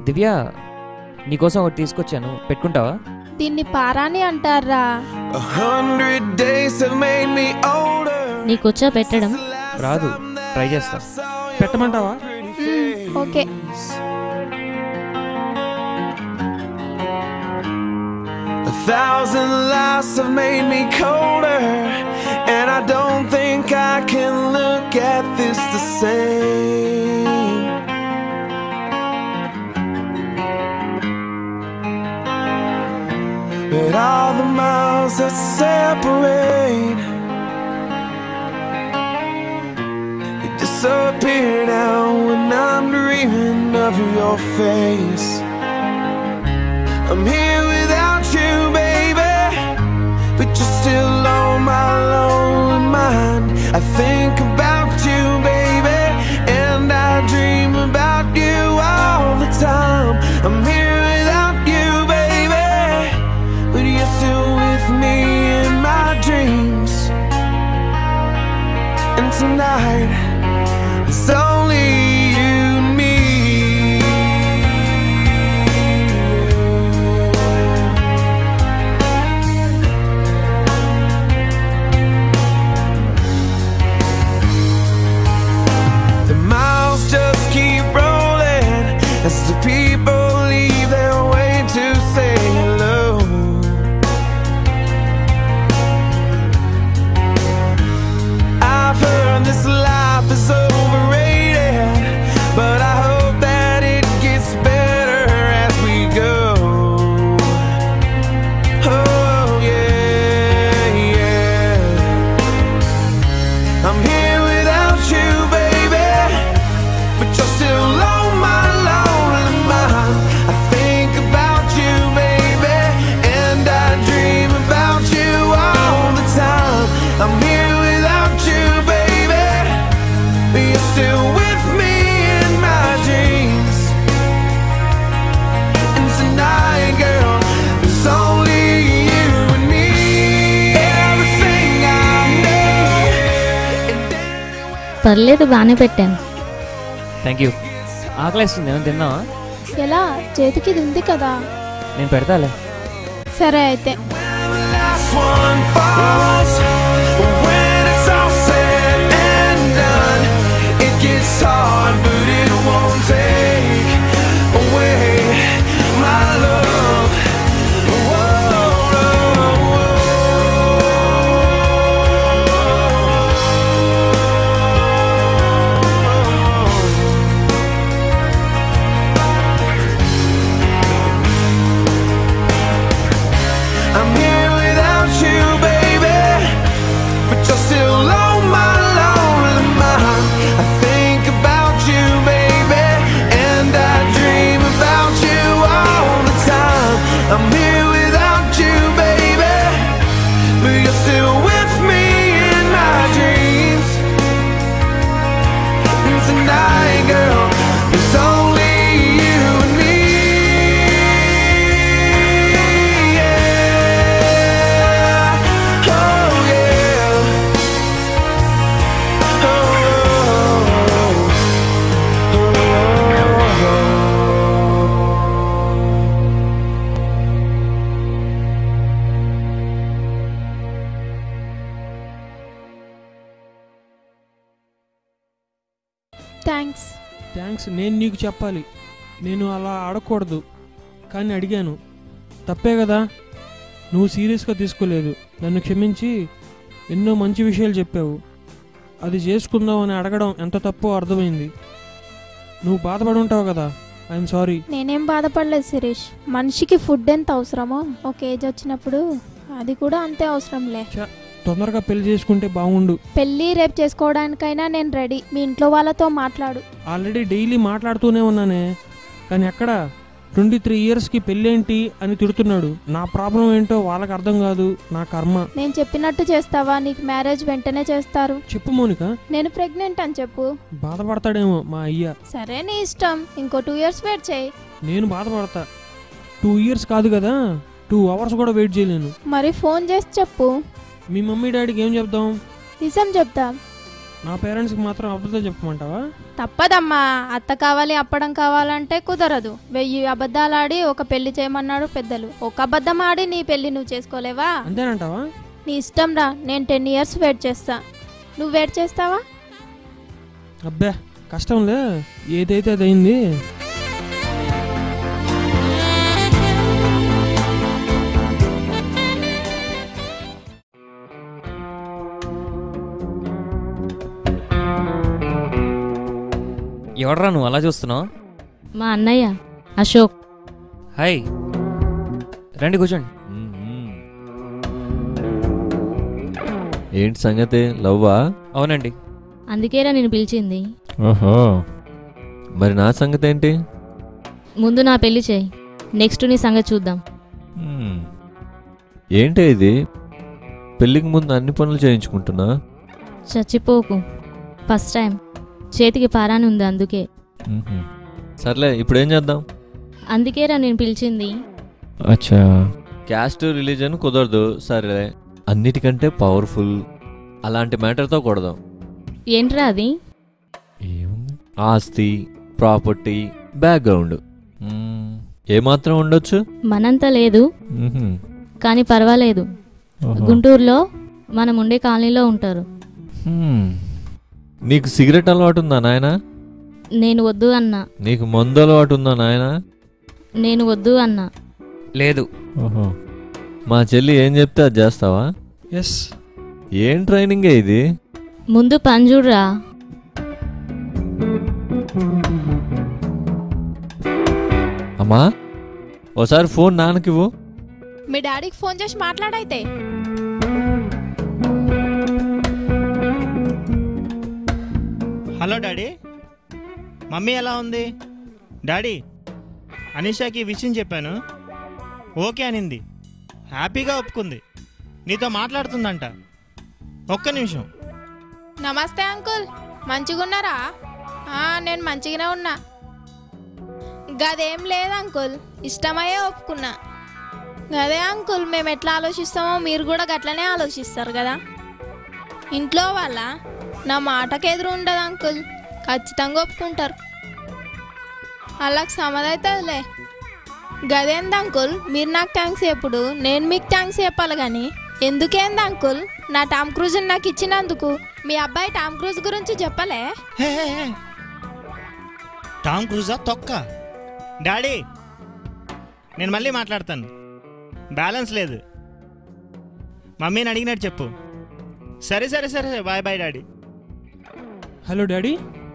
దివ్య నీకోసం ఒకటి తీసుకొచ్చాను పెట్టుకుంటావా దీన్ని పారాని అంటారా A hundred days have made me older. నీకొచ్చా పెట్టడం రాదు ట్రై చేస్తా పెట్టమంటావా మ్మ్, okay A thousand lies have made me colder, and I don't think I can look at this the same. But all the miles that separate they disappear now when I'm dreaming of your face. I'm here without you, baby, but you're still on my lonely mind. I think about you, baby, and I dream about you all the time. I'm here without you, baby, but you're still with me in my dreams. And tonight, it's only you and me. The miles just keep rolling as the people leave their way to say hello. I've heard this life is overrated, but I hope that it gets better as we go. Oh, yeah, yeah. I'm here without you, baby, but you're still on my lonely mind. I think about you, baby, and I dream about you all the time. I'm here without you, baby, but you're still with me in my dreams. And tonight, girl, it's only you and me. Everything I know. and పర్లేదు బాగానే పెట్టాను thank you ఆకలేస్తుంది ఏమైనా తిన్నావా ఎలా చేతికి ఇది ఉంది కదా నేను పెడతాలే సరే అయితే last one falls. When it's all said and done, it gets hard, but it won't take away my love. I'm here without you, baby, but you're still on my lonely mind. I think about you, baby, and I dream about you all the time. I'm here without you, baby, but you're still with me in my dreams. And tonight, girl, it's only you and me. Yeah. Oh, yeah. Thanks thanks నేను నీకు చెప్పాలి నేను అలా అడగకూడదు కానీ అడిగాను తప్పే కదా నువ్వు సీరియస్గా తీసుకోలేదు నన్ను క్షమించి ఎన్నో మంచి విషయాలు చెప్పావు అది చేసుకుందాం అని అడగడం ఎంత తప్పో అర్థమైంది నువ్వు బాధపడి ఉంటావు కదా ఐఎమ్ సారీ నేనేం బాధపడలేదు శిరీష్ మనిషికి ఫుడ్ ఎంత అవసరమో ఒక ఏజ్ వచ్చినప్పుడు అది కూడా అంతే అవసరంలే తొందరగా పెళ్లి చేసుకుంటే బాగుండు పెళ్ళి రేపు చేసుకోవడానికైనా నేను రెడీ మీ ఇంట్లో వాళ్ళతో మాట్లాడు ఆల్రెడీ డైలీ మాట్లాడుతూనే ఉన్నానే కానీ ఎక్కడ ట్వంటీ త్రీ ఇయర్స్కి పెళ్ళేంటి అని తిడుతున్నాడు నా ప్రాబ్లం ఏంటో వాళ్ళకి అర్థం కాదు నా కర్మ నేను చెప్పినట్టు చేస్తావా నీకు మ్యారేజ్ వెంటనే చేస్తారు చెప్పు మౌనిక నేను ప్రెగ్నెంట్ అని చెప్పు బాధపడతాడేమో మా అయ్య సరే నీ ఇష్టం ఇంకో టూ ఇయర్స్ వెయిట్ చేయి నేను బాధపడతా టూ ఇయర్స్ కాదు కదా టూ అవర్స్ కూడా వెయిట్ చేయలేను మరి ఫోన్ చేసి చెప్పు మీ మమ్మీ డాడీకి ఏం చెప్దాం నిజం చెప్దాం నా పేరెంట్స్కి మాత్రం అబద్ధం చెప్పమంటావా తప్పదమ్మా అత్త కావాలి అప్పడం కావాలంటే కుదరదు వెయ్యి అబద్ధాలు ఆడి ఒక పెళ్లి చేయమన్నాడు పెద్దలు ఒక అబద్ధం ఆడి నీ పెళ్లి నువ్వు చేసుకోలేవా అంతేనంటావా నీ ఇష్టం రా నేను టెన్ ఇయర్స్ వెయిట్ చేస్తా నువ్వు వెయిట్ చేస్తావా అబ్బే కష్టంలే ఏదైతే అది అయింది ఎవడరా నువ్వు అలా చూస్తున్నావు మా అన్నయ్య అశోక్ హాయ్ రండి కూర్చోండి ఏంటి సంగతి లవ్వా అవునండి అందుకేరా నేను పిలిచింది ఓహో మరి నా సంగతి ఏంటి ముందు నా పెళ్లి చేయి నెక్స్ట్ నీ సంగతి చూద్దాం హ్మ్. ఏంటి ఇది పెళ్ళికి ముందు అన్ని పనులు చేయించుకుంటున్నా చచ్చిపోకు ఫస్ట్ టైం చేతికి పారాని ఉంది అందుకే మ్హూ. సర్లే ఇప్పుడు ఏం చేద్దాం అందుకేరా నేను పిలిచింది అచ్చా క్యాస్ట్ రిలీజన్ కుదరదు సరే అన్నిటికంటే పవర్ఫుల్ అలాంటి మ్యాటర్తో కొడదాం ఏంట్రా అది ఏముంది ఆస్తి ప్రాపర్టీ బ్యాక్గ్రౌండ్ మ్మ్. ఏమాత్రం ఉండొచ్చు మనంత లేదు మ్హూ. కానీ పర్వాలేదు ఓహో. గుంటూరులో మనం ఉండే కాలనీలో ఉంటారు హ్మ్. నీకు సిగరెట్ అలవాటు ఉందా నాయనా నేను వద్దు అన్నా నీకు మందు అలవాటు ఉందా నాయనా నేను వద్దు అన్నా లేదు ఓహో మా చెల్లి ఏం చెప్తే అది చేస్తావా ఎస్ ఏం ట్రైనింగే ఇది ముందు పని చూడరా అమ్మా ఓసారి ఫోన్ నాన్నకివ్వు మీ డాడీకి ఫోన్ చేసి మాట్లాడైతే హలో డాడీ మమ్మీ ఎలా ఉంది డాడీ అనిషాకి ఈ విషయం చెప్పాను ఓకే అనింది హ్యాపీగా ఒప్పుకుంది నీతో మాట్లాడుతుందంట ఒక్క నిమిషం నమస్తే అంకుల్ మంచిగున్నారా ఆ, నేను మంచిగానే ఉన్నా గదేం లేదు అంకుల్ ఇష్టమయ్యే ఒప్పుకున్నా గదే అంకుల్ మేము ఎట్లా ఆలోచిస్తామో మీరు కూడా గట్లనే ఆలోచిస్తారు కదా ఇంట్లో వాళ్ళ నా మాటకు ఎదురు ఉండదు అంకుల్ ఖచ్చితంగా ఒప్పుకుంటారు అలాగ సమదవుతుందిలే గదేంది అంకుల్ మీరు నాకు థ్యాంక్స్ ఎప్పుడు నేను మీకు థ్యాంక్స్ చెప్పాలి కానీ ఎందుకేంది అంకుల్ నా టామ్ క్రూజ్ నాకు ఇచ్చినందుకు మీ అబ్బాయి టామ్ క్రూజ్ గురించి చెప్పలే హే హే, హే. టామ్ క్రూజా తొక్క డాడీ నేను మళ్ళీ మాట్లాడతాను బ్యాలెన్స్ లేదు మమ్మీని అడిగినట్టు చెప్పు సరే సరే సరే bye bye daddy hello daddy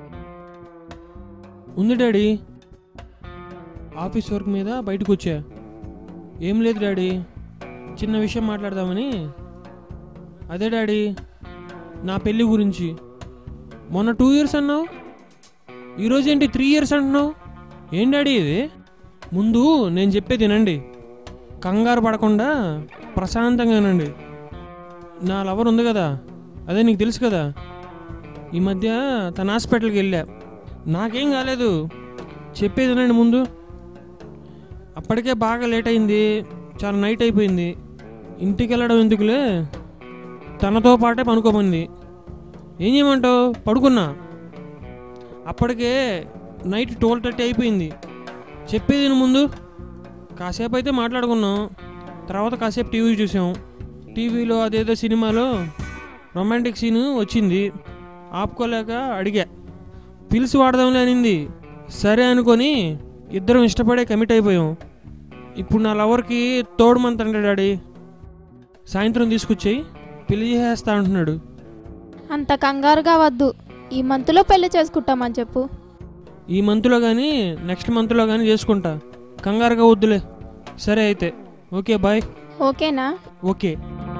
ఉంది డాడీ ఆఫీస్ వర్క్ మీద బయటకు వచ్చా ఏం లేదు డాడీ చిన్న విషయం మాట్లాడదామని అదే డాడీ నా పెళ్ళి గురించి మొన్న టూ ఇయర్స్ అన్నావు ఈరోజు ఏంటి త్రీ ఇయర్స్ అంటున్నావు ఏం డాడీ ఇది ముందు నేను చెప్పేది వినండి కంగారు పడకుండా ప్రశాంతంగా వినండి నా లవర్ ఉంది కదా అదే నీకు తెలుసు కదా ఈ మధ్య తన హాస్పిటల్కి వెళ్ళా నాకేం కాలేదు చెప్పేది వినండి ముందు అప్పటికే బాగా లేట్ అయింది చాలా నైట్ అయిపోయింది ఇంటికి వెళ్ళడం ఎందుకులే తనతో పాటే పనుకోమంది ఏం చేయమంటావు పడుకున్నా అప్పటికే నైట్ ట్వెల్వ్ థర్టీ అయిపోయింది చెప్పేది విను ముందు కాసేపు అయితే మాట్లాడుకున్నాం తర్వాత కాసేపు టీవీ చూసాం టీవీలో అదేదో సినిమాలో రొమాంటిక్ సీన్ వచ్చింది ఆపుకోలేక అడిగా పిలిచి వాడదాంలే అనింది సరే అనుకొని ఇద్దరం ఇష్టపడే కమిట్ అయిపోయాం ఇప్పుడు నా లవర్కి తోడు మంత్ అంటే డాడీ సాయంత్రం తీసుకొచ్చాయి పెళ్లి చేసేస్తా అంటున్నాడు అంత కంగారుగా వద్దు ఈ మంత్లో పెళ్లి చేసుకుంటామని చెప్పు ఈ మంత్లో కానీ నెక్స్ట్ మంత్లో కానీ చేసుకుంటా కంగారుగా వద్దులే సరే అయితే ఓకే బాయ్ ఓకేనా ఓకే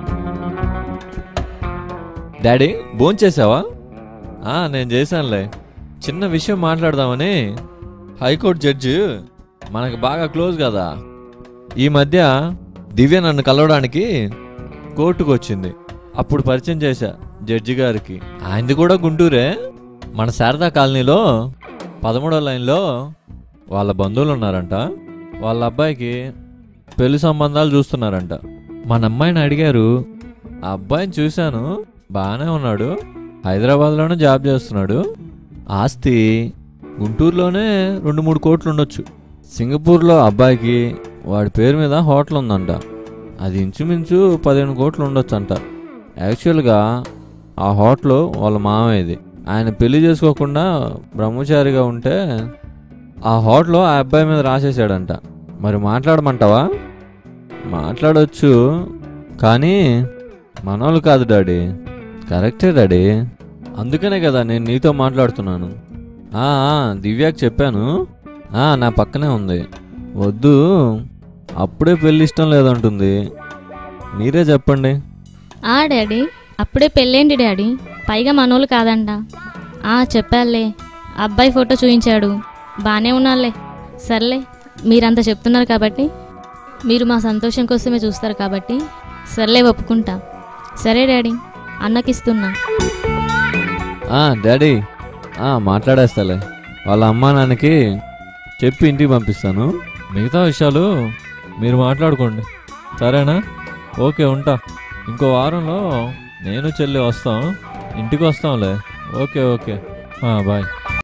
డాడీ భోంచేసావా ఆ, నేను చేశానులే చిన్న విషయం మాట్లాడదామని హైకోర్టు జడ్జి మనకు బాగా క్లోజ్ కదా ఈ మధ్య దివ్య నన్ను కలవడానికి కోర్టుకు వచ్చింది అప్పుడు పరిచయం చేశా జడ్జి గారికి ఆయనది కూడా గుంటూరే మన శారదా కాలనీలో పదమూడో లైన్లో వాళ్ళ బంధువులు ఉన్నారంట వాళ్ళ అబ్బాయికి పెళ్లి సంబంధాలు చూస్తున్నారంట మన అమ్మాయిని అడిగారు ఆ అబ్బాయిని చూశాను బాగానే ఉన్నాడు హైదరాబాద్లోనే జాబ్ చేస్తున్నాడు ఆస్తి గుంటూరులోనే రెండు మూడు కోట్లు ఉండొచ్చు సింగపూర్లో అబ్బాయికి వాడి పేరు మీద హోటల్ ఉందంట అది ఇంచుమించు పదిహేను కోట్లు ఉండొచ్చు అంట యాక్చువల్గా ఆ హోటల్ వాళ్ళ మామయ్యది ఆయన పెళ్లి చేసుకోకుండా బ్రహ్మచారిగా ఉంటే ఆ హోటల్ ఆ అబ్బాయి మీద రాసేసాడంట మరి మాట్లాడమంటావా మాట్లాడొచ్చు కానీ మనోళ్ళు కాదు డాడీ కరెక్టే డాడీ అందుకనే కదా నేను నీతో మాట్లాడుతున్నాను ఆ, ఆ, దివ్యాకి చెప్పాను ఆ, నా పక్కనే ఉంది వద్దు అప్పుడే పెళ్ళి ఇష్టం లేదంటుంది మీరే చెప్పండి ఆ డాడీ అప్పుడే పెళ్ళేంటి డాడీ పైగా మనోళ్ళు కాదంట ఆ చెప్పాలే అబ్బాయి ఫోటో చూపించాడు బాగానే ఉన్నాలే సర్లే మీరంత చెప్తున్నారు కాబట్టి మీరు మా సంతోషం కోసమే చూస్తారు కాబట్టి సర్లే ఒప్పుకుంటా సరే డాడీ అన్నకిస్తున్నా ఆ, డాడీ ఆ, మాట్లాడేస్తాలే వాళ్ళ అమ్మా నాన్నకి చెప్పి ఇంటికి పంపిస్తాను మిగతా విషయాలు మీరు మాట్లాడుకోండి సరేనా ఓకే ఉంటా ఇంకో వారంలో నేను చెల్లి వస్తాం ఇంటికి వస్తాంలే ఓకే ఓకే ఆ, బాయ్